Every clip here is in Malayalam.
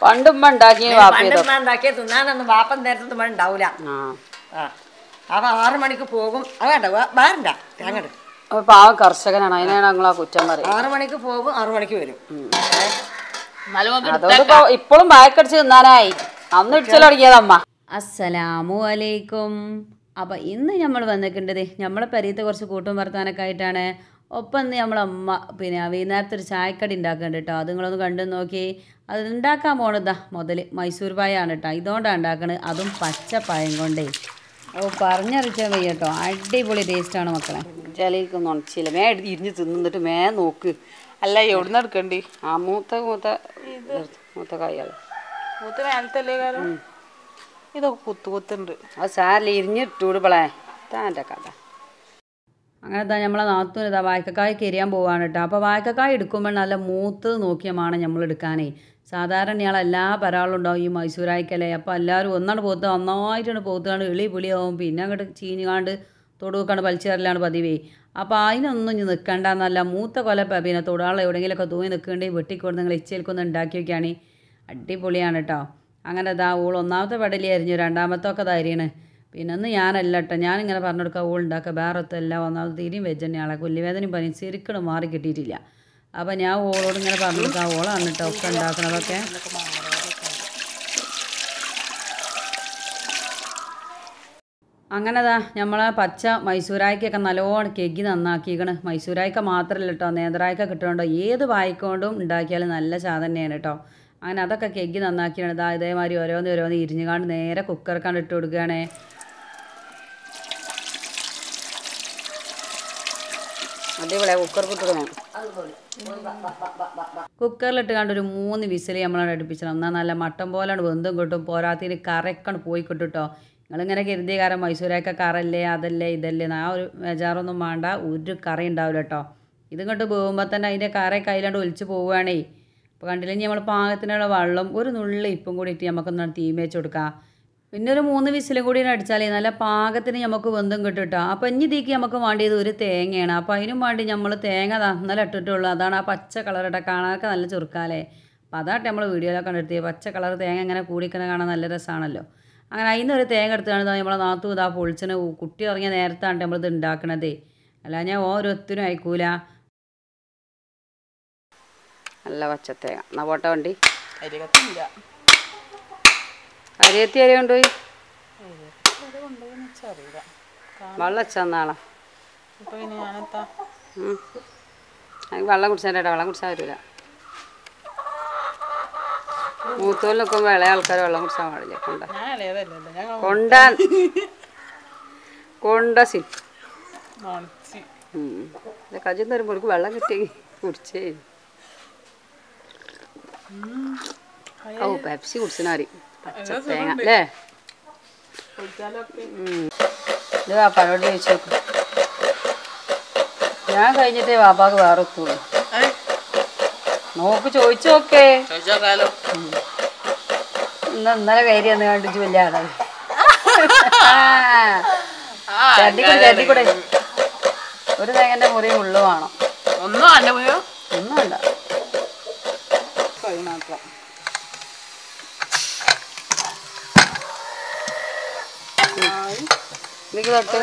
പണ്ട് ഉമ്മ ഉണ്ടാക്കിയ വാപ്പി പണ്ട് ഉമ്മ ഉണ്ടാക്കിയ തിന്നാനൊന്നും വാപ്പൻ നേരത്തെ ഉമ്മ ഉണ്ടാവൂല ആ ആ അപ്പൊ ആറ് മണിക്ക് പോകും അത് വേണ്ട വേണ്ട തേങ്ങ അപ്പൊ പാവം കർഷകനാണ് അതിനാണ് ഞങ്ങൾ ആ കുറ്റം പറയും ആറ് മണിക്ക് പോകും ആറ് മണിക്ക് വരും അതുകൊണ്ട് ഇപ്പൊ ഇപ്പോഴും ബാക്കടിച്ച് തിന്നാനായി അന്ന് ഇടിച്ചല്ലോ തുടങ്ങിയതമ്മ അസ്സലാമു അലൈക്കും അപ്പം ഇന്ന് നമ്മൾ വന്നിട്ടുണ്ടത് നമ്മളെ പെരീത്തെ കുറച്ച് കൂട്ടും വർത്താനൊക്കെ ആയിട്ടാണ് ഒപ്പം ഇന്ന് നമ്മളെ അമ്മ പിന്നെ വൈകുന്നേരത്തെ ഒരു ചായക്കടി ഉണ്ടാക്കുന്നുണ്ട് കേട്ടോ അത് നിങ്ങളൊന്ന് കണ്ടു നോക്കി അത് ഉണ്ടാക്കാൻ പോണതാ മുതൽ മൈസൂർ പായാണ് കേട്ടോ ഇതുകൊണ്ടാണ് ഉണ്ടാക്കണത് അതും പച്ച പഴം കൊണ്ടേ ഓ പറഞ്ഞറിയിച്ചാൽ വയ്യ കേട്ടോ അടിപൊളി ടേസ്റ്റാണ് മക്കളെ ജലയിലേക്ക് നുണച്ചില്ല മേ എടുത്ത് ഇരിഞ്ഞ് തിന്നിട്ട് മേ നോക്ക് അല്ല എവിടുന്ന് എടുക്കണ്ടി ആ മൂത്ത മൂത്ത മൂത്ത കായ്കള് മൂത്ത് മേലത്തല്ലേ കാലം ഇതൊക്കെ കുത്തു കുത്തുണ്ട് അത് സാരില്ല ഇരിഞ്ഞിട്ടൂട് പിളേ താൻ്റെ കഥ അങ്ങനെ തന്നെ നമ്മളെ നാത്തൂന് ഇതാ വായ്ക്കക്കായ് കരിയാൻ പോവാണ് കേട്ടോ അപ്പോൾ വായ്ക്കക്കായ് എടുക്കുമ്പോൾ നല്ല മൂത്ത് നോക്കിയമാണ് നമ്മൾ എടുക്കാനേ സാധാരണ ഇയാൾ എല്ലാ പരാളും ഉണ്ടാവും ഈ മൈസൂരായിക്കല്ലേ അപ്പോൾ എല്ലാവരും ഒന്നാണ് പോത്ത് നന്നായിട്ടാണ് പോത്തുകാണ്ട് എളി പുളിയാവും പിന്നെ അങ്ങോട്ട് ചീഞ്ഞുകാണ്ട് തൊടുവെക്കാണ്ട് വലിച്ചേറലാണ് പതിവേ അപ്പോൾ അതിനൊന്നും ഇനി നിൽക്കണ്ടെന്നല്ല മൂത്ത കൊല പ- പിന്നെ തൊടാളെ എവിടെയെങ്കിലുമൊക്കെ തൂങ്ങി നിൽക്കേണ്ടെങ്കിൽ വെട്ടിക്കൊണ്ട് നിങ്ങൾ ഇച്ചയിൽക്കൊന്ന് ഉണ്ടാക്കി വെക്കുകയാണ് അടിപൊളിയാണ് കേട്ടോ അങ്ങനെ ഇതാ ഓൾ ഒന്നാമത്തെ പടലിയായിരുന്നു രണ്ടാമത്തെ ഒക്കെ ധൈര്യമാണ് പിന്നെ ഒന്ന് ഞാനല്ല കേട്ടോ ഞാനിങ്ങനെ പറഞ്ഞു കൊടുക്കുക ഓൾ ഉണ്ടാക്കുക വേറെ ഒത്തല്ല ഒന്നാമത് തീരെയും വെജ് തന്നെയാളെ കൊല്ലിവേദനയും പനി ശരിക്കും മാറി കിട്ടിയിട്ടില്ല അപ്പോൾ ഞാൻ ഓളോട് ഇങ്ങനെ പറഞ്ഞു കൊടുക്കുക ഓളാണ് കേട്ടോ ഒക്കെ ഉണ്ടാക്കണതൊക്കെ അങ്ങനെതാ നമ്മളെ പച്ച മൈസൂരായ്ക്കൊക്കെ നല്ലോണം കെഗി നന്നാക്കിക്കണ് മൈസൂരായ്ക്ക മാത്രമല്ല കേട്ടോ നേന്ത്രായ്ക്ക കിട്ടുന്നുണ്ടോ ഏത് വായിക്കൊണ്ടും ഉണ്ടാക്കിയാലും നല്ല ചാ തന്നെയാണ് കേട്ടോ അങ്ങനെ അതൊക്കെ കെഗി നന്നാക്കിയാണ് ഇതാ ഇതേമാതിരി ഓരോന്ന് ഓരോന്ന് ഇരിഞ്ഞുകാണ്ട് നേരെ കുക്കർക്കാണ്ട് ഇട്ട് കൊടുക്കുകയാണേ അടിപൊളിയാ കുക്കർ കുത്തിടണം കുക്കറിലിട്ട് കണ്ട് ഒരു മൂന്ന് വിസിൽ നമ്മളവിടെ അടുപ്പിച്ചണം എന്നാൽ നല്ല മട്ടൻ പോലെയാണ് വെന്തും കിട്ടും പോരാത്തിന് കറക്കാണ് പോയി കിട്ടും കേട്ടോ നിങ്ങളിങ്ങനെ കരുതിയ കാരണം മൈസൂരൊക്കെ കറല്ലേ അതല്ലേ ഇതല്ലേ ആ ഒരു ബേജാറൊന്നും വേണ്ട ഒരു കറി ഉണ്ടാവില്ല കേട്ടോ ഇതിങ്ങോട്ട് പോകുമ്പോൾ തന്നെ അതിൻ്റെ കറ കയ്യിലാണ്ട് ഒലിച്ച് പോവുകയാണേ അപ്പോൾ കണ്ടില്ലെങ്കിൽ നമ്മൾ പാകത്തിനുള്ള വെള്ളം ഒരു നുള്ളി ഇപ്പം കൂടി ഇട്ട് നമുക്കൊന്നാണ് തീ വെച്ച് കൊടുക്കാം പിന്നെ ഒരു മൂന്ന് വിസിലും കൂടി അടിച്ചാലേ നല്ല പാകത്തിന് നമുക്ക് വെന്തും കിട്ടും കേട്ടോ അപ്പോൾ ഇനി ഇതിക്ക് നമുക്ക് വേണ്ടിയത് ഒരു തേങ്ങയാണ് അപ്പോൾ അതിനും വേണ്ടി നമ്മൾ തേങ്ങ ദാ ഇന്നലെ ഇട്ടിട്ടുള്ളൂ അതാണ് ആ പച്ച കളറിട്ട കാണാനൊക്കെ നല്ല ചുരുക്കാലേ അപ്പോൾ അതാട്ടെ നമ്മൾ വീഡിയോയിലൊക്കെ കണ്ടെത്തിയത് പച്ച കളർ തേങ്ങ ഇങ്ങനെ കൂടിക്കണ കാണാൻ നല്ല രസമാണല്ലോ അങ്ങനെ അതിൽ നിന്ന് ഒരു തേങ്ങ എടുത്താണ് നമ്മളെ നാത്തു ഇതാ പൊളിച്ചിന് കുട്ടി ഇറങ്ങിയ നേരത്താണ് നമ്മളിത് ഉണ്ടാക്കണതേ അല്ല ഞാൻ ഓരോരുത്തരും അയക്കൂല നല്ല പച്ചത്തേങ്ങ എന്നാ പോട്ടെ വണ്ടി അരി കത്തില്ല അരിയത്തി അരി കൊണ്ടുപോയി കൊണ്ടുപോയെന്ന് വെച്ചാൽ അറിയില്ല വെള്ളം വെച്ചാന്നാളാ ഇപ്പൊ പിന്നെ ഞാനെത്താ എനിക്ക് വെള്ളം കുടിച്ചാൽ വെള്ളം കുടിച്ചാൽ വരില്ല മൂത്തോല് നിൽക്കുമ്പോൾ ഇളയ ആൾക്കാർ വെള്ളം കുടിച്ചാൽ പാടില്ല കൊണ്ട ഞാൻ ഇളയതല്ലല്ലോ ഞാൻ കൊണ്ടാൻ കൊണ്ട സി മണച്ചി കജിന്ന് വരുമ്പോൾ എനിക്ക് വെള്ളം കിട്ടി കുടിച്ചേ ഓ പെപ്സി കുടിച്ചിനാരി പച്ച തേങ്ങ അല്ലേ കുടിച്ചാലൊക്കെ ഇത് വാപ്പാനോട് ചോദിച്ചു നോക്ക് ഞാൻ കഴിഞ്ഞിട്ടേ വാപ്പാക്ക് വേറെ എത്തുള്ളൂ നോക്ക് ചോദിച്ചു നോക്കേ ചോദിച്ചോക്കാലോ ഇന്ന് ഇന്നലെ കയറി എന്ന് കണ്ടിച്ച് വലിയ ആളാണ് ചട്ടിക്കൂടെ ചട്ടിക്കൂടെ ഒരു തേങ്ങന്റെ മുറി മുള്ളു വേണം ഒന്നും അല്ല പോയോ ഒന്നും വേണ്ട കൈ മാത്രം ഇതിക്ക് തൊട്ട്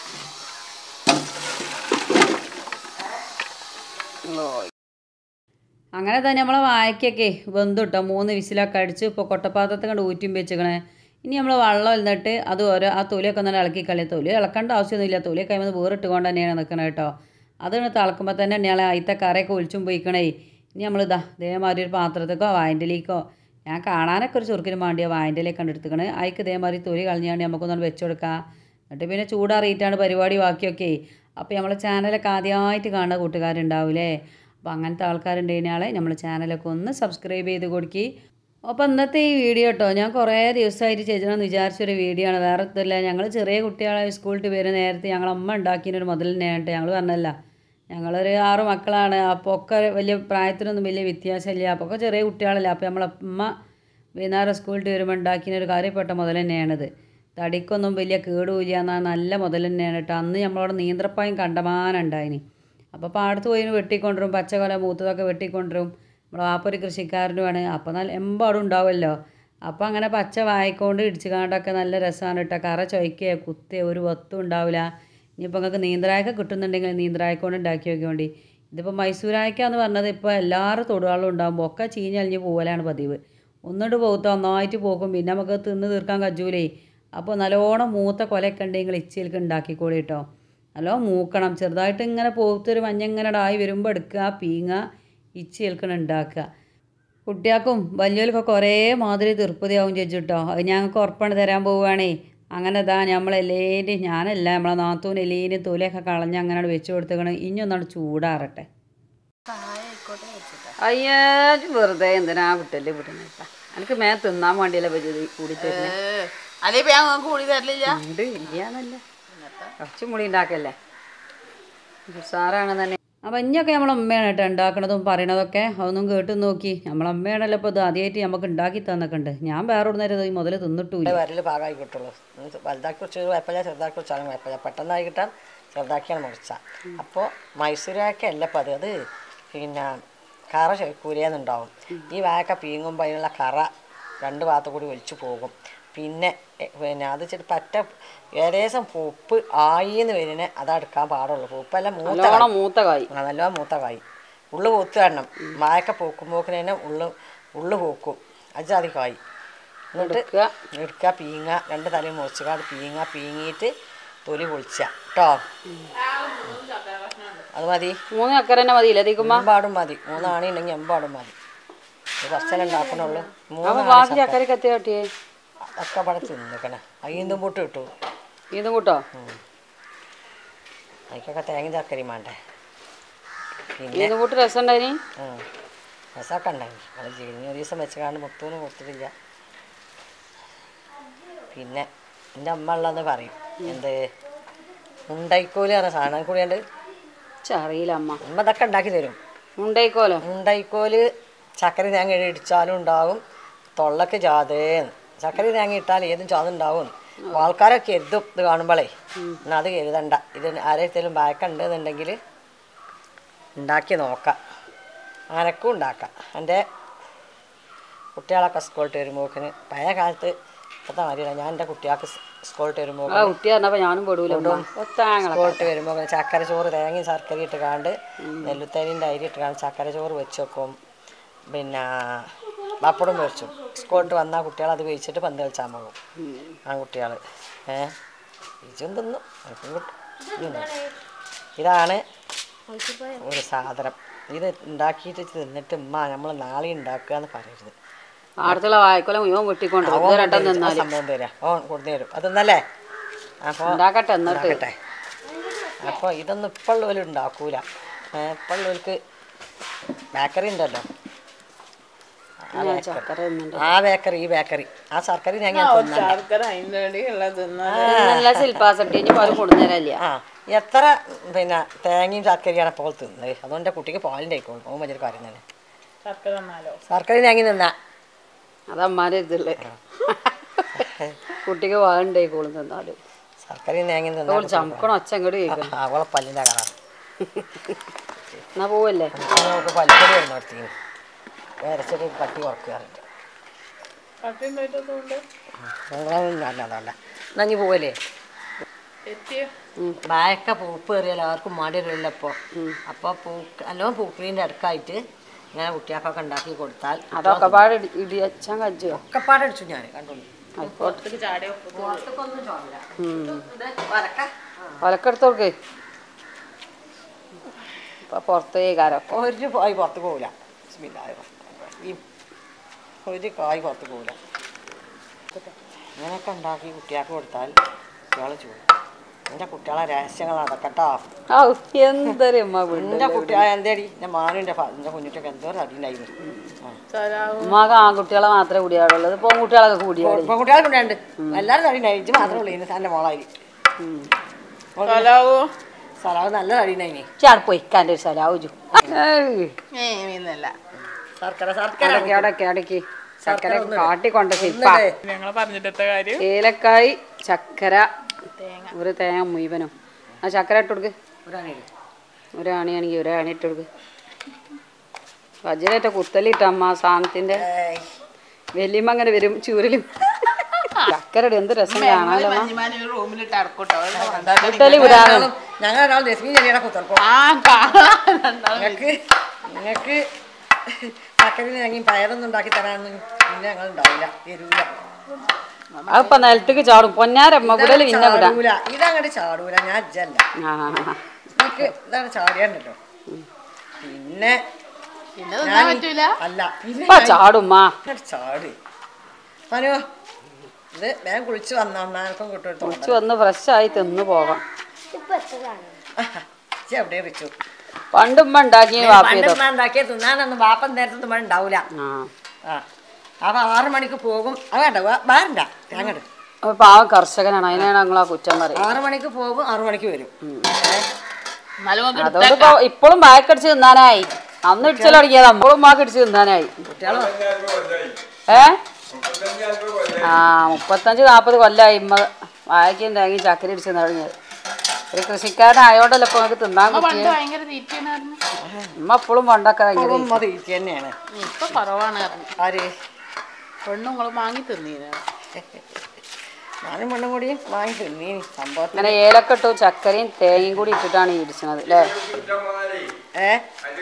ഓ അങ്ങനെ തന്നെ നമ്മളെ വായക്കൊക്കെ വെന്തു കേട്ടോ മൂന്ന് വിസിലൊക്കെ അടിച്ച് ഇപ്പോൾ കൊട്ടപ്പാത്രത്തിൽ കണ്ട് ഊറ്റും വെച്ചേക്കണേ ഇനി നമ്മൾ വെള്ളം എന്നിട്ട് അത് ഓരോ ആ തൊലിയൊക്കെ ഒന്ന് ഇളക്കി കളി തൊലി ഇളക്കേണ്ട ആവശ്യമൊന്നുമില്ല തൊലി കഴിയുമ്പോൾ വേറിട്ടുകൊണ്ട് തന്നെയാണ് നിൽക്കണത് കേട്ടോ അത് തിളക്കുമ്പോൾ തന്നെ ഞങ്ങളെ അയിത്ത കറിയൊക്കെ ഒളിച്ചും പോയിക്കണേ ഇനി നമ്മൾ ഇതാ ഇതേമാതിരി ഒരു പാത്രത്തേക്കോ വായൻ്റെലേക്കോ ഞാൻ കാണാനൊക്കെ ഒരു ചുരുക്കിന് വേണ്ടിയ വായൻ്റെലേക്ക് കണ്ടെടുത്തുക്കണ് അതിക്ക് ഇതേമാതിരി തൊലി കളഞ്ഞാണ്ട് നമുക്കൊന്ന് വെച്ച് കൊടുക്കാം എന്നിട്ട് പിന്നെ ചൂടാറിയിട്ടാണ് പരിപാടി ബാക്കിയൊക്കെ അപ്പോൾ നമ്മളെ ചാനലൊക്കെ ആദ്യമായിട്ട് കാണുന്ന കൂട്ടുകാരുണ്ടാവില്ലേ അപ്പോൾ അങ്ങനത്തെ ആൾക്കാരുണ്ട് കഴിഞ്ഞാൽ നമ്മൾ ചാനലൊക്കെ ഒന്ന് സബ്സ്ക്രൈബ് ചെയ്ത് കൊടുക്കി അപ്പോൾ ഇന്നത്തെ ഈ വീഡിയോ കേട്ടോ ഞാൻ കുറേ ദിവസമായിട്ട് ചെയ്യണമെന്ന് വിചാരിച്ചൊരു വീഡിയോ ആണ് വേറെ ഒന്നുമില്ല ഞങ്ങൾ ചെറിയ കുട്ടികളെ സ്കൂളിൽ വരുന്ന നേരത്തെ ഞങ്ങൾ അമ്മ ഉണ്ടാക്കിയൊരു മുതൽ തന്നെയാണ് ഞങ്ങൾ പറഞ്ഞല്ല ഞങ്ങളൊരു ആറ് മക്കളാണ് അപ്പോൾ ഒക്കെ വലിയ പ്രായത്തിനൊന്നും വലിയ വ്യത്യാസമില്ല അപ്പോൾ ഒക്കെ ചെറിയ കുട്ടികളല്ല അപ്പോൾ നമ്മളെ അമ്മ വൈകുന്നേരം സ്കൂളിൽ വരുമ്പോൾ ഉണ്ടാക്കിയ ഒരു കാര്യപ്പെട്ട മുതൽ തന്നെയാണിത് തടിക്കൊന്നും വലിയ കേടുമില്ല എന്നാൽ നല്ല മുതൽ തന്നെയാണ് കേട്ടോ അന്ന് നമ്മളവിടെ നീന്ത്രപ്പായും കണ്ടമാനം ഉണ്ടായിനി അപ്പോൾ പാടത്ത് പോയി വെട്ടിക്കൊണ്ടുവരും പച്ചക്കൊല മൂത്തതൊക്കെ വെട്ടിക്കൊണ്ടുവരും നമ്മളെ വാപ്പ ഒരു കൃഷിക്കാരനുമാണ് അപ്പോൾ നല്ല എമ്പാടും ഉണ്ടാവുമല്ലോ അപ്പോൾ അങ്ങനെ പച്ച വായിക്കൊണ്ട് ഇടിച്ച് കാണ്ടൊക്കെ നല്ല രസമാണ് കേട്ടോ കറ ചൊയ്ക്കുക കുത്തുക ഒരു വത്തും ഉണ്ടാവില്ല ഇനിയിപ്പോൾ നിങ്ങൾക്ക് നീന്തരായൊക്കെ കിട്ടുന്നുണ്ടെങ്കിൽ നീന്തരായക്കൊണ്ട് ഉണ്ടാക്കി നോക്കിയോണ്ടി ഇതിപ്പോൾ മൈസൂരായ്ക്ക എന്ന് പറഞ്ഞത് ഇപ്പോൾ എല്ലാവരും തൊടുകളും ഉണ്ടാകുമ്പോൾ ഒക്കെ ചീഞ്ഞളിഞ്ഞ് പോകലാണ് പതിവ് ഒന്നിട്ട് പോകത്ത ഒന്നായിട്ട് പോകും പിന്നെ നമുക്ക് തിന്ന് തീർക്കാൻ കജൂലേ അപ്പോൾ നല്ലോണം മൂത്ത കൊലയൊക്കെ ഉണ്ടെങ്കിൽ ഇച്ചിലേക്ക് ഉണ്ടാക്കിക്കോളി കേട്ടോ നല്ലോണം മൂക്കണം ചെറുതായിട്ട് ഇങ്ങനെ പോത്തൊരു മഞ്ഞ ഇങ്ങനെ ആയി വരുമ്പോൾ എടുക്കുക പീങ്ങ ഇച്ചി ഏൽക്കണം ഉണ്ടാക്കുക കുട്ടികൾക്കും വലിയവർക്കൊക്കെ കുറേ മാതിരി തീർപ്പതിയാവും ചേച്ചി കേട്ടോ അത് ഞങ്ങൾക്ക് ഉറപ്പാണ് തരാൻ പോവുകയാണേ അങ്ങനെ ഇതാ നമ്മളെല്ലേൻ്റെയും ഞാനല്ല നമ്മളെ നാത്തൂന് എല്ലേനും തൊലിയൊക്കെ കളഞ്ഞ് അങ്ങനെ വെച്ച് കൊടുത്തേക്കണം ഇനി ഒന്നാണ് ചൂടാറട്ടെ അയ്യേ ഇജ്ജ് വെറുതെ എന്തിനാ വിട്ടല്ലേ വിടണേട്ടാ എനിക്ക് മേ തിന്നാൻ വേണ്ടിയല്ലേ പറ്റി കൂടി തരുന്നേ അല്ലെ ഇപ്പൊ ഞാൻ നിങ്ങൾക്ക് കൂടി തരില്ല ഉണ്ട് ഇല്ലാന്നല്ല കുറച്ച് മുടി ഉണ്ടാക്കല്ലേ സാറാണ് തന്നെ അപ്പം ഇനിയൊക്കെ നമ്മളെ അമ്മയാണ് കേട്ടോ ഉണ്ടാക്കണതും പറയണതൊക്കെ അതൊന്നും കേട്ട് നോക്കി നമ്മളെ അമ്മയാണല്ലോ ഇപ്പോൾ ഇത് ആദ്യമായിട്ട് നമുക്ക് ഉണ്ടാക്കി തന്നൊക്കെ ഉണ്ട് ഞാൻ വേറെ നേരം ഈ മുതൽ തിന്നിട്ടില്ല വരൽ പാകമായി കിട്ടുള്ളൂ ഉം, വലുതാക്കി വെച്ചൊരു കുഴപ്പമില്ല ചെറുതാക്കി വെച്ചാലും കുഴപ്പമില്ല പെട്ടെന്നായി കിട്ടാൻ ചെറുതാക്കിയാണ് മുറിച്ച അപ്പോൾ മൈസൂരാക്ക അല്ല ഇപ്പം അത് അത് പിന്നെ കറ കൂരിയെന്നുണ്ടാവും ഈ വാഴക്ക പീങ്ങുമ്പോൾ അതിനുള്ള കറ രണ്ട് ഭാഗത്ത് കൂടി ഒലിച്ചു പോകും പിന്നെ എ, പിന്നെ അത് ചെറു പറ്റ ഏകദേശം പൂപ്പ് ആയിന്ന് വരുന്നേ അതെടുക്കാൻ പാടുള്ളൂ പൂപ്പല്ല മൂത്ത നല്ലോണം മൂത്ത കായ് ആ നല്ലോണം മൂത്ത കായ് ഉള്ളു പൂത്ത് കാണണം വാഴക്ക പൂക്കുമ്പോക്കിന് തന്നെ ഉള്ളു ഉള്ളു പൂക്കും അജാതി കായ് എന്നിട്ട് എടുക്കുക എടുക്കുക പീങ്ങ രണ്ട് തലയും മുറിച്ചുകാട് പീങ്ങ പീങ്ങിയിട്ട് തൊലി പൊളിച്ച കേട്ടോ അത് മതി മൂന്ന് ചക്കര തന്നെ മതിയില്ലേ തീക്കുമ്പോ എമ്പാടും മതി മൂന്നാണി ഉണ്ടെങ്കിൽ എമ്പാടും മതി ഇത് കുറച്ചെല്ലാം ഉണ്ടാക്കണുള്ളൂ അപ്പൊ മൂന്ന് ബാക്കി ചക്കര കത്തി കട്ടിയേ അതൊക്കെ പട തിന്നിക്കണേ അയ്യന്തും പൊട്ട് കിട്ടു ഇതും കൂട്ടോ അതിക്കൊക്കെ തേങ്ങ ചക്കരയും വേണ്ടേ പിന്നെ ഇതും കൂട്ട് രസം ഉണ്ടായിനി ഉം. രസമൊക്കെ ഉണ്ടായി അത് ജിരിഞ്ഞ ഒരു ദിവസം വെച്ചുകാണ്ട് മുത്തൂന് കൊടുത്തിട്ടില്ല പിന്നെ എൻ്റെ അമ്മ ഉള്ളതെന്ന് പറയും എന്ത് ഉണ്ടായിക്കോല് പറഞ്ഞ സാധനം കൂടിയുണ്ട് അറിയില്ല അമ്മ അമ്മ ഇതൊക്കെ ഉണ്ടാക്കി തരും ഉണ്ടായിക്കോലോ ഉണ്ടായിക്കോല് ചക്കര തേങ്ങ ഇടിച്ചാലും ഉണ്ടാവും തൊള്ളക്ക് ജാതേന്ന് ചക്കര തേങ്ങ ഇട്ടാൽ ഏതും ജാത ഉണ്ടാവും ആൾക്കാരൊക്കെ എഴുതും ഇത് കാണുമ്പോളേ എന്നാൽ അത് എഴുതണ്ട ഇത് ആരെങ്കിലും ബാക്കുണ്ട് എന്നുണ്ടെങ്കിൽ ഉണ്ടാക്കി നോക്കാം അനക്കും ഉണ്ടാക്കാം എൻ്റെ കുട്ടികളൊക്കെ സ്കൂളിട്ട് വരുമ്പോക്കിന് പഴയ കാലത്ത് ഇപ്പോഴത്തെ മാതിരില്ല ഞാൻ എൻ്റെ കുട്ടികൾക്ക് സ്കൂളിട്ട് വരുമ്പോൾ ആ കുട്ടി പറഞ്ഞപ്പോ ഞാനും പെടൂല ഒത്താങ്ങളെ സ്കൂളിട്ട് വരുമ്പോൾ ചക്കര ചോറ് തേങ്ങയും ശർക്കര ഇട്ട് കാണ്ട് നെല്ലുത്തേരിൻ്റെ അരി ഇട്ട് കാണ്ട് ചക്കര ചോറ് വെച്ച് വെക്കും പിന്നെ പപ്പടും മേടിച്ചു സ്കൂളിട്ട് വന്നാൽ കുട്ടികൾ അത് കഴിച്ചിട്ട് പന്ത് കളിച്ചാൽ പോകും ആൺകുട്ടികൾ ഏ ഇജും തിന്നു എനിക്കും കിട്ടും ഇതും തിന്നു. ഇതാണ് ഒരു സാധനം ഇത് ഉണ്ടാക്കിയിട്ട് തിന്നിട്ട് ഉമ്മ നമ്മൾ നാളെ ഉണ്ടാക്കുക എന്ന് പറയരുത് ആടത്തുള്ള വായക്കൊല മുഴുവൻ വെട്ടിക്കൊണ്ട് അവൻ രണ്ടം കൊണ്ടുവരും. ആ നിന്നാല് സംഭവം തരാം ഓൻ കൊടുത്തു തരും അതൊന്നല്ലേ അപ്പോൾ ഉണ്ടാക്കട്ടെ എന്നിട്ട് ഉണ്ടാക്കട്ടെ അപ്പോൾ ഇതൊന്നും ഇപ്പോഴുള്ളവർ ഉണ്ടാക്കൂല ഇപ്പോഴുള്ളവർക്ക് ബേക്കറി ഉണ്ടല്ലോ ആ ഞാൻ ബേക്കറി. ചക്കര തിന്നുന്നുണ്ട് ആ ബേക്കറി ഈ ബേക്കറി ആ ശർക്കര ഞാൻ ശർക്കര അതിൻ്റെ വേണ്ടിയുള്ള തിന്നത് നല്ല ശില്പാസട്ടി ഇനി പാലും കൊടുന്നേരല്ല ആ എത്ര പിന്നെ തേങ്ങയും ശർക്കരയാണ് ഇപ്പോൾ തിന്നത് അതുകൊണ്ട് എൻ്റെ കുട്ടിക്ക് പാലിൻ്റെ ആയിക്കോളും ഓൻ വലിയൊരു കാര്യം തന്നെ ശർക്കര തന്നാലോ ശർക്കര തേങ്ങി നിന്നാ അത് അമ്മാരെ ഇതല്ലേ കുട്ടിക്ക് വാണ്ടായിക്കോളും തന്നാലും ശർക്കരയും തേങ്ങി ഓൾ നിന്നാ ചമക്കണ ഒച്ച അങ്ങോട്ട് കേൾക്കണം അവളെ പല്ലിൻ്റെ കറ എന്നാ പോവല്ലേ നമുക്ക് പല്ലിപ്പൊടി വരുന്ന നിർത്തി വരച്ചിട്ട് പട്ടി കുറക്കാറുണ്ട് പട്ടിയും തൊറ്റത്തുകൊണ്ട് നല്ലതല്ല എന്നാ നീ പോവല്ലേ എത്തിയ വായക്ക പൂപ്പ് കയറിയാൽ ആർക്കും മടി വരില്ല ഇപ്പോൾ അപ്പോൾ പൂക്ക് നല്ലോണം പൂക്കളീൻ്റെ അടുക്കായിട്ട് ഇങ്ങനെ കുട്ടികൾക്കൊക്കെ ഉണ്ടാക്കി കൊടുത്താൽ അതൊക്കെ പാടെ ഇടിയച്ചാൻ കജ്ജോ ഒക്കെപ്പാടെ അടിച്ചു ഞാൻ കണ്ടോളൂ പുറത്തേക്ക് ചാടിയ പുറത്തേക്കൊന്നും ചോദില്ല ഉം ഒലക്കെടുത്തോർക്ക് ഇപ്പൊ പുറത്തേക്കാരോ ഒരു കായ് പുറത്ത് പോകില്ല ബിസ്മില്ലാഹിർ റഹ്മാനിർ റഹീം. ഒരു കായ് പുറത്ത് പോകില്ല ഇങ്ങനെയൊക്കെ ഉണ്ടാക്കി കുട്ടികൾക്ക് കൊടുത്താൽ കുട്ടികൾ ചോദിക്കും എൻ്റെ കുട്ടികളെ രഹസ്യങ്ങളാണ് അതൊക്കെ കേട്ടോ ഔ എന്തൊരു അമ്മ എൻ്റെ കുട്ടികളെ എന്തേടി എൻ്റെ മാനുൻ്റെ എൻ്റെ കുഞ്ഞിട്ടൊക്കെ എന്തോ അടിയുണ്ടായിരുന്നു ആ ചലാവും ഉമ്മാക്ക് ആൺകുട്ടികളെ മാത്രമേ കൂടിയാടുള്ളത് പെൺകുട്ടികളൊക്കെ കൂടിയാടി ഇപ്പൊ കുട്ടികളെ കൊണ്ടുണ്ട് എല്ലാവരും തടിയുണ്ടായി ഇജ്ജ് മാത്രമേ ഉള്ളൂ ഇന്ന് എൻ്റെ മോളായി ചലാവോ സലാവ് നല്ല തടിയുണ്ടായിനി ചാട് പൊയ്ക്കാൻ്റെ ഒരു സ്ഥലം ഏ ഇന്നല്ല ശർക്കര ശർക്കര അടക്കി അടക്കി അടക്കി ചക്കര കാട്ടിക്കൊണ്ട ശില്പ ഞങ്ങളെ പറഞ്ഞിട്ടത്തെ കാര്യം ഏലക്കായ് ചക്കര തേങ്ങ ഒരു തേങ്ങ മുഴുവനും ആ ചക്കര ഇട്ട് കൊടുക്ക് ഒരാണില്ല ഒരാണിയാണെങ്കിൽ ഒരാണി ഇട്ട് കൊടുക്ക് വജ്രേറ്റ കുത്തലിട്ട അമ്മ സാധനത്തിന്റെ വലിയമ്മ അങ്ങനെ വരും ചൂരിലും ചക്കരയുടെ എന്ത് രസം കാണാലോ അമ്മ. മഞ്ഞുമാലി ഒരു റൂമിലിട്ട് അടക്കൂട്ടോ കുത്തലി വിടാനും ഞങ്ങൾ ഒരാൾ ലക്ഷ്മി ചെടിയുടെ കുത്തർക്കും ആ കാണാൻ രണ്ടാളും നിങ്ങൾക്ക് നിങ്ങൾക്ക് ചക്കരയിൽ ഞങ്ങൾ പയറൊന്നും ഉണ്ടാക്കി തരാനൊന്നും പിന്നെ ഞങ്ങൾ ഉണ്ടാവില്ല തരൂല അതിപ്പോ നിലത്തേക്ക് ചാടും പൊന്നാരമ്മ കുടല് പിന്നെ വിടാം ചാടൂല ഇതങ്ങോട്ട് ചാടൂല ഞാൻ അജ്ജല്ല ആ ആ, ആ. എനിക്ക് ഇതാണ് ചാടിയാണ്ടല്ലോ പിന്നെ പിന്നെ തിന്നാൻ പറ്റൂല അല്ല പിന്നെ ഇപ്പൊ ചാടുമ്മാ അങ്ങോട്ട് ചാട് മനു ഇത് വേഗം കുളിച്ച് വന്ന ഒന്നാർക്കും കിട്ടും ഉച്ച വന്ന് ഫ്രഷ് ആയി തിന്നു പോകാം എവിടെ വെച്ചു പണ്ടുമ്മ ഉണ്ടാക്കിയ വാപ്പി പണ്ട് ഇതൊക്കെ ഉമ്മ ഉണ്ടാക്കിയ തിന്നാനൊന്നും വാപ്പൻ നേരത്തെ ഉമ്മ ഉണ്ടാവൂല ആ ആ അപ്പൊ ആറ് മണിക്ക് പോകും അത് വേണ്ട വാരണ്ട അങ്ങോട്ട് അപ്പൊ പാവം കർഷകനാണ് അതിനാണ് ഞങ്ങൾ ആ കുറ്റം പറയും ആറ് മണിക്ക് പോകും ആറ് മണിക്ക് വരും എന്നാലും നമുക്ക് അതുകൊണ്ട് ഇപ്പൊ ഇപ്പോഴും ബാക്കടിച്ച് തിന്നാനായി അന്ന് ഇടിച്ചാൽ തുടങ്ങിയത് അപ്പോഴും ബാക്കടിച്ച് തിന്നാനായി കുട്ടികളോ ഏ ആ മുപ്പത്തഞ്ച് നാൽപ്പത് കൊല്ലമായി ഇമ്മ വാഴയ്ക്കും തേങ്ങയും ചക്കര ഇടിച്ച് തുടങ്ങിയത് ഒരു കൃഷിക്കാരനായോണ്ടല്ലോ ഇപ്പൊ നമുക്ക് തിന്നാൻ പണ്ട് പറ്റിയത് ഭയങ്കര തീറ്റയാണ് ഉമ്മ എപ്പോഴും പണ്ടൊക്കെ ഭയങ്കര ഇപ്പോഴും മതി ഇത് തന്നെയാണ് ഇപ്പൊ കുറവാണ് പറഞ്ഞു ആര് പെണ്ണുങ്ങൾ വാങ്ങി തിന്നീന ഞാനും മണ്ണും കൂടിയും വാങ്ങി തിന്നീനി സംഭവത്തിന് ഇങ്ങനെ ഏലക്കെട്ടും ചക്കരയും തേങ്ങയും കൂടി ഇട്ടിട്ടാണ് ഈ ഇടിച്ചത് അല്ലേ ഏ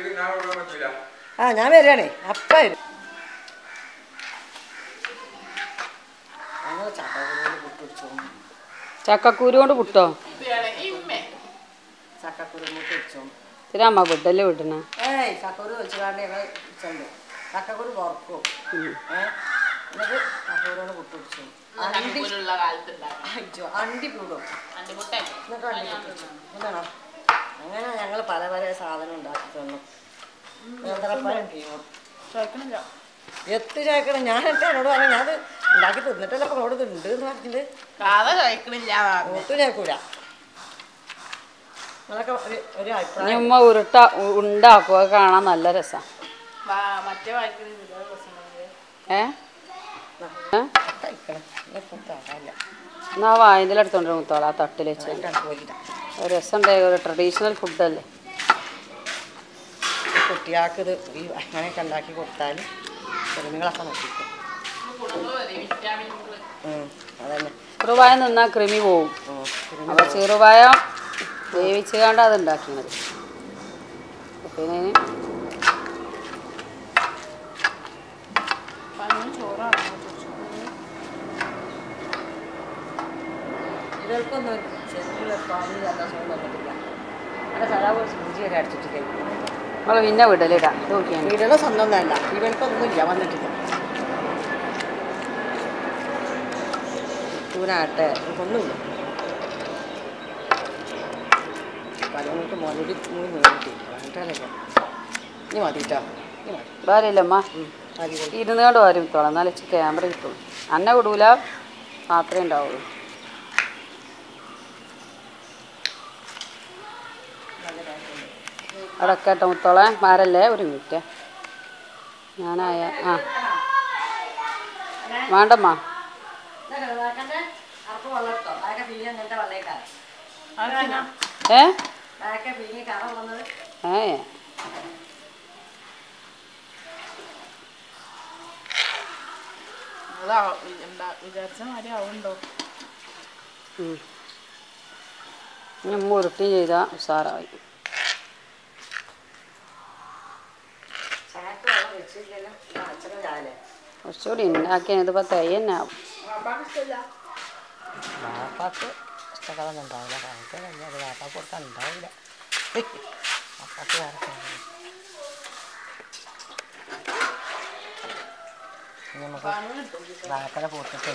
ആ ഞാൻ വരികയാണേ അപ്പ വരും ഞങ്ങൾ ചക്കക്കുരുവിൽ പുട്ടുപിടിച്ചു ചക്കക്കുരു കൊണ്ട് പുട്ടോ ചക്കക്കുരു മുട്ടിച്ചു ഇതിന് അമ്മ വിടല്ലേ വിടണേ ഏയ് ചക്കക്കുരു വെച്ചുകാണ്ട് ഞങ്ങൾ ചെന്നു ചക്കക്കുരു വറക്കും ഏ എന്നിട്ട് ചക്കക്കുരുവിന് പുട്ടുപിടിച്ചു അണ്ടി ഉള്ള കാലത്ത് ഉണ്ടാക്കാം അയ്യോ അണ്ടി കൂടും അണ്ടിമുട്ട എന്നിട്ട് അണ്ടി പുട്ടുപിടിച്ചു എന്താണോ അങ്ങനെ ഞങ്ങൾ പല പല സാധനം ഉണ്ടാക്കി തന്നു നേന്ത്രപ്പഴം ചെയ്യും ചോദിക്കണില്ല എത്ത് ചോദിക്കണം ഞാൻ എന്നിട്ട് എന്നോട് പറഞ്ഞു ഞാൻ ഉണ്ടാക്കി തിന്നിട്ടല്ല അപ്പോൾ അവിടെ ഉണ്ട് എന്ന് പറഞ്ഞിട്ട് കഥ ചോദിക്കണില്ല ഒത്തു ചേക്കൂല നിങ്ങളൊക്കെ ഒരു ഒരു ഇനി അഭിപ്രായം ഉമ്മ ഉരുട്ട ഉ- ഉണ്ടാക്കും അത് കാണാൻ നല്ല രസാ മറ്റേ വായിക്കണില്ല ഏ ഏ? കഴിക്കണം ഇന്നിപ്പം തരാല്ല എന്നാ വായതിൽ എടുത്തോണ്ട് മുത്തോളാം ആ തട്ടിൽ വെച്ച് എന്നിട്ടാണ് പോയില്ല ഒരു രസമുണ്ടായ ഒരു ട്രഡീഷണൽ ഫുഡല്ലേ കുട്ടികൾക്ക് ഇത് ഈ അങ്ങനെയൊക്കെ ഉണ്ടാക്കി കൊടുത്താൽ കുരുമികളൊക്കെ നോക്കിക്കും ഉം, അതന്നെ ചെറുപായ നിന്നാൽ കൃമി പോവും ഉം, കുരുമി അപ്പോൾ ചെറുപായ വേവിച്ച് കണ്ട് അത് ഉണ്ടാക്കിയത് പിന്നെ ഇതിന് ചോറാണ് ഇവർക്കൊന്നും ശരിക്കുള്ള സ്വാമി ജലദോഷം വന്നിട്ടില്ല അവിടെ സലാവ് സൂചി വരെ അടിച്ചിട്ട് കഴിക്കും നമ്മൾ പിന്നെ വിടലിടാം ഇത് നോക്കിയാണ് വീടുകൾ സ്വന്തം വേണ്ട ഇവർക്കൊന്നും ഇല്ല വന്നിട്ടില്ല ചൂനാട്ടെ ഇവർക്കൊന്നുമില്ല പലങ്ങൾക്ക് മുതലി മൂന്ന് മിനിറ്റ് പറഞ്ഞിട്ടല്ലേ ഇനി മതിട്ടോ ഇനി മതി ഭാര്യയില്ലമ്മ ഉം, മതി മതി. ഇരുന്നുകൊണ്ട് വരും തോളാം എന്നാലും ഇച്ചിരി ക്യാമറ കിട്ടുള്ളൂ അന്നെ വിടൂല മാത്രമേ ഉണ്ടാവുള്ളൂ അവിടെ കേട്ടോ മുത്തോളെ മാരല്ലേ ഒരു മിനിറ്റ് ഞാനായ ആ വേണ്ടമ്മ ഇതൊക്കെ ഇതാക്കണ്ടേ? അറപ്പ് വെള്ളം ഇട്ടോ? അതൊക്കെ പിഴിഞ്ഞ് അങ്ങനത്തെ വെള്ളേക്കാരം. ഏ അതൊക്കെ പിഴിഞ്ഞ് കറ വന്നത് ഏ അതാ എന്താ വിചാരിച്ച മാതിരി ആവുണ്ടോ ഉം. ഇനി ഉമ്മ ഉരുട്ടി ചെയ്താൽ ഉഷാറായി ചായക്ക് വെള്ളം വെച്ചിട്ടില്ലല്ലോ അച്ഛനും ചായല്ലേ കുറച്ചുകൂടി ഉണ്ടാക്കിയാൽ ഇതിപ്പോൾ തയ്യന്നെ ആവും വാപ്പാക്ക് ഇഷ്ടങ്ങളൊന്നും ഉണ്ടാവില്ല കാണിക്കാൻ കഴിഞ്ഞാൽ അത് വാപ്പാക്ക് കൊടുക്കാൻ ഉണ്ടാവില്ല വാപ്പാക്ക് വേറെ കാര്യങ്ങൾ. ഇനി നമുക്ക് വാക്കല പോട്ടിട്ട്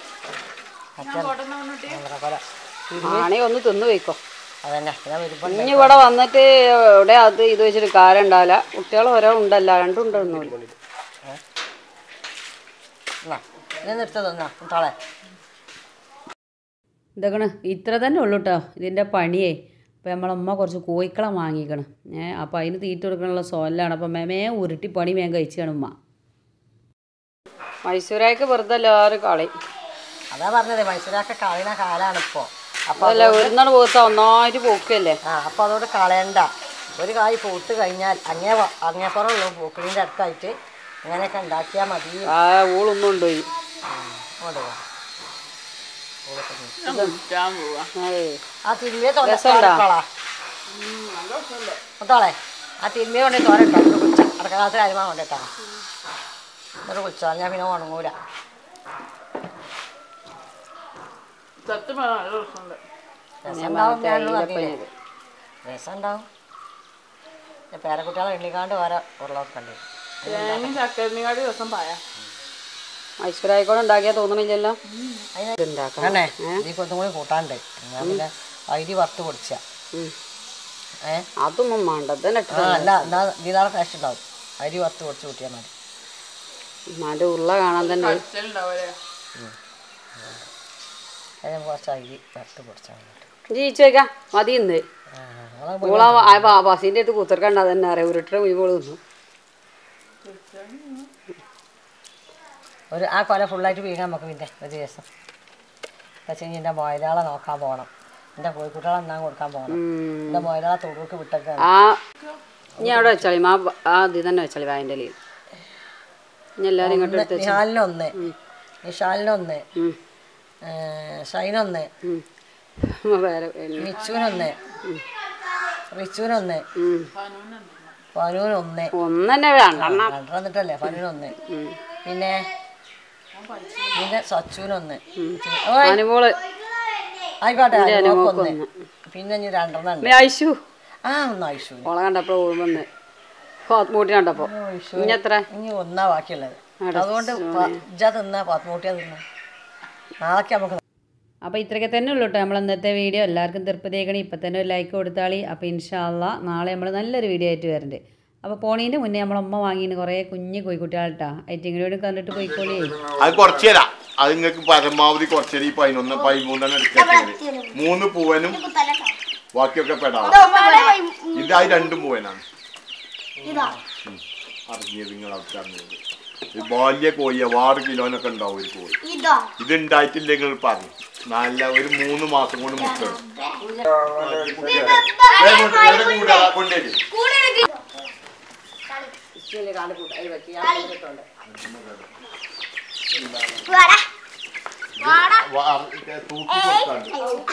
കൊല ആണി ഒന്ന് തിന്നു പോയിക്കോ അതന്നെ ഞാൻ വരുമ്പോൾ ഇനി ഇവിടെ വന്നിട്ട് ഇവിടെ അത് ഇത് വെച്ചിട്ട് കാര്യം ഉണ്ടാവില്ല കുട്ടികൾ ഓരോ ഉണ്ടല്ല രണ്ടും ഉണ്ടൊന്നുമില്ല ഇനി നിർത്തി തന്നാ താളെ ഇതൊക്കെ ഇത്ര തന്നെ ഉള്ളൂ കേട്ടോ ഇതിൻ്റെ പണിയേ അപ്പോൾ നമ്മളമ്മ കുറച്ച് കോഴിക്കളെ വാങ്ങിക്കണം ഏ അപ്പോൾ അതിന് തീറ്റ കൊടുക്കാനുള്ള സോലാണ് അപ്പോൾ മേമേ ഉരുട്ടി പണി വേഗം കഴിച്ചാണ് ഉമ്മ മൈസൂരായിക്ക് വെറുതെ എല്ലാവരും കളി അതാ പറഞ്ഞത് മൈസൂരൊക്കെ കളയുന്ന കാലാണ് ഇപ്പോൾ അപ്പോൾ അല്ല ഒരു നാട് പോകത്ത ഒന്നായിട്ട് പോക്കല്ലേ ആ അപ്പോൾ അതോട് കളയണ്ട ഒരു കായ് പൂത്ത് കഴിഞ്ഞാൽ അങ്ങേ വ- അങ്ങേപ്പുറമുള്ള പൂക്കളിൻ്റെ അടുത്തായിട്ട് ഇങ്ങനെയൊക്കെ ഉണ്ടാക്കിയാൽ മതി ആ ഊളൊന്നും കൊണ്ടുപോയി അങ്ങോട്ട് പോ. കുറ്റാൻ പോവാ അതെ ആ തിരുമ്മിയെ തോന്നെ രസമുണ്ടോ? തോരട്ടോളാ മുത്തോളെ ആ തിരുമ്മിയെ കൊണ്ടേ തോരട്ടോ എന്നിട്ട് കുളിച്ച അടക്കളാത്ത കാര്യമാണ് കൊണ്ടിട്ടാ എന്നിട്ട് കുളിച്ചാൽ ഞാൻ പിന്നെ ഉണങ്ങൂല സത്യം പറഞ്ഞാൽ നല്ല രസമുണ്ട് രസം ഉണ്ടാവും ഞാനൊന്നും അറിയില്ലേ രസം ഉണ്ടാവും പേരക്കുട്ടികളെ എണ്ണിക്കാണ്ട് വേറെ ഉരുളൊക്കെ തേങ്ങയും ചക്കരനെക്കാട്ടി രസം പായ ഐശ്വര്യായിക്കോടെ ഉണ്ടാക്കിയാൽ തോന്നണില്ലല്ലോ ഇതുണ്ടാക്കാം അങ്ങനെ ഈ കൊത്തും കൂടി കൂട്ടാണ്ട് ഞാൻ പിന്നെ അരി വറുത്ത് പൊടിച്ച ഉം. ഏ അതൊന്നും വേണ്ട തന്നെ ആ അല്ല എന്നാ ഇതിനാളെ ടേസ്റ്റ് ഉണ്ടാവും അരി വറുത്ത് പൊടിച്ച് കൂട്ടിയാൽ മതി ഉമ്മാൻ്റെ ഉരുള കാണാൻ തന്നെ ഉണ്ടാവൂലേ അത് നമുക്ക് കുറച്ച് അരി വറുത്ത് പൊടിച്ചാൽ മതി ജീവിച്ചു വെക്കാം മതി ഇന്ന് ആ, നിങ്ങളെ ഓളാ ബസ്സിൻ്റെ അടുത്ത് കുത്തിർക്കണ്ട തന്നെ അറിയാം ഉരുട്ടിട്ട് മുഴുവൻ തിന്നു ഒരു ആ കൊല ഫുള്ളായിട്ട് വീഴാൻ നമുക്ക് പിന്നെ ഒരു ദിവസം പക്ഷേ എൻ്റെ മൊയലാളെ നോക്കാൻ പോകണം എൻ്റെ കോഴിക്കുട്ടികളെ എന്നാൻ കൊടുക്കാൻ പോകണം എൻ്റെ മൊയലാളെ തൊടുക്ക് വിട്ടൊക്കെയാണ് ആ ഇനി അവിടെ വെച്ചാളി ആ ബ- ആ ഇത് തന്നെ വെച്ചാളി വായൻ്റെ ഇലയിൽ ഇനി എല്ലാവരും ഇങ്ങോട്ട് എടുത്ത് വെച്ചു നിഹാലിനൊന്ന് നിഷാലിനൊന്ന് ഉം. ഏ, ഷൈനൊന്ന് ഉം. വേറെ പിന്നെ. മിച്ചുവിനൊന്ന് റിച്ചുവിനൊന്ന് ഉം. ഫനുവിനൊന്ന് ഒന്നെ രണ്ടെണ്ണം രണ്ടെണ്ണം എന്നിട്ടല്ലേ ഫനുവിനൊന്ന് പിന്നെ പിന്നെ സച്ചുവിനൊന്ന് ഓയ്, അനുമോള് ആയിക്കോട്ടെ എൻ്റെ അനുമോൾക്ക് അനുമോക്കൊന്ന് പിന്നെ ഇനി രണ്ടെണ്ണം ഉണ്ട് മേ ഐശു ആ ഒന്ന് ആയിഷുവിന് ഓളെ കണ്ടപ്പോൾ ഓർമ്മന്ന് മൂട്ടി കണ്ടപ്പോൾ ഇനി എത്ര ഇനി ഒന്നാ ബാക്കിയുള്ളത് അതുകൊണ്ട് ഇജ തിന്ന പത്മൂട്ടിയാ തിന്ന നാളേക്ക് നമുക്ക് അപ്പോൾ ഇത്രയൊക്കെ തന്നെ ഉള്ളൂ കേട്ടോ നമ്മൾ ഇന്നത്തെ വീഡിയോ എല്ലാവർക്കും തീർപ്പതേക്കണി ഇപ്പം തന്നെ ഒരു ലൈക്ക് കൊടുത്താളി അപ്പോൾ ഇൻഷാല്ല നാളെ നമ്മൾ നല്ലൊരു വീഡിയോ ആയിട്ട് വരുന്നുണ്ട് അപ്പോൾ പോണീൻ്റെ മുന്നേ നമ്മളെ അമ്മ വാങ്ങിയിട്ട് കുറേ കുഞ്ഞ് കോഴിക്കുട്ടികളാട്ടാ ഐറ്റിങ്ങളോട് കണ്ടിട്ട് പോയിക്കോളി അത് കുറച്ച് തരാം അത് നിങ്ങൾക്ക് പരമാവധി കുറച്ച് തരാം ഈ പതിനൊന്ന് പതിമൂന്നെണ്ണം എടുക്കുന്നത് മൂന്ന് പൂവനും ബാക്കിയൊക്കെ പെടാം ഇത് അത് രണ്ടും പൂവനാണ് ഉം. അറിഞ്ഞത് നിങ്ങൾ അറിഞ്ഞത് ഇത് ബാല്യ കോഴി ആറ് കിലോനൊക്കെ ഉണ്ടാവും ഒരു കോഴി ഇത് ഉണ്ടായിട്ടില്ലെങ്കിൽ നിങ്ങൾ പറഞ്ഞു നല്ല ഒരു മൂന്ന് മാസം കൊണ്ട് മുട്ടണം കൊണ്ടേക്ക് തൂക്കി കൊടുക്കാണ്ട്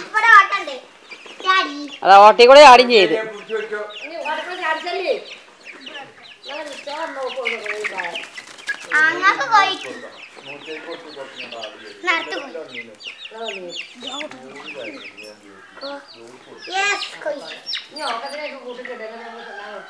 അത് ഓട്ടി കൂടെ ആടും ചെയ്ത് അങ്ങോട്ട് പോയി നടത്തു പോയി യെസ് പോയി